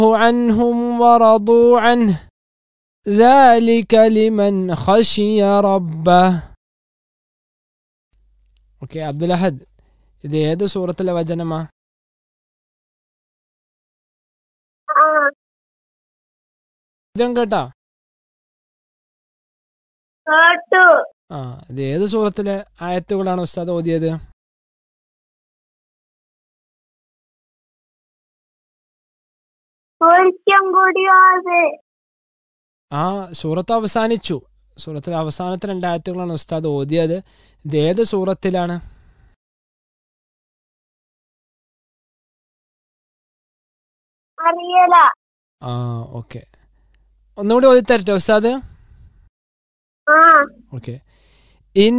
عنهم ورضوا عنه ذلك لمن خشي ربه okay Abdul അഹദ് ഇത് ഏത് സൂറത്തിലെ വചനമാ ആ ഇതും കേട്ടാ കേട്ടു ആ ഇത് ഏത് സൂറത്തിലെ ആയത്തുകളാണ് ഉസ്താദ് ഓതിയത് ഒരിക്കൽ കൂടി അത് ആ സൂറത്ത് അവസാനിച്ചു സൂറത്തിലെ അവസാനത്തെ രണ്ട് ആയത്തുകളാണ് ഉസ്താദ് ഓതിയത് ഇത് ഏത് സൂറത്തിലാണ് അറിയല ആ ഓക്കെ ഒന്നുകൂടി ഓതി തരട്ടെ ഉസ്താദ് ആ ഓക്കെ